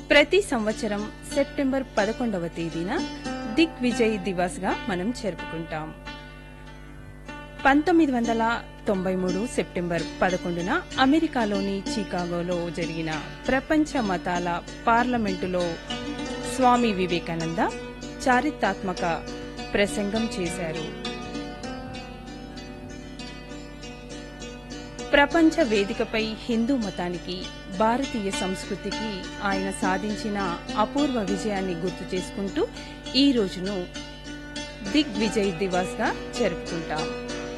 ప్రతి సంవత్సరం సెప్టెంబర్ పదకొండవ తేదీన దిగ్ విజయ్ దివస్ గా మనం జరుపుకుంటాం పంతొమ్మిది వందల తొంభై మూడు సెప్టెంబర్ పదకొండున అమెరికాలోని చికాగోలో జరిగిన ప్రపంచ మతాల పార్లమెంటులో స్వామి వివేకానంద చారిత్రాత్మక ప్రసంగం చేశారు ప్రపంచ వేదికపై హిందూ మతానికి భారతీయ సంస్కృతికి ఆయన సాధించిన అపూర్వ విజయాన్ని గుర్తు చేసుకుంటూ ఈ రోజును దిగ్ విజయ్ దివాస్ గా జరుపుకుంటాం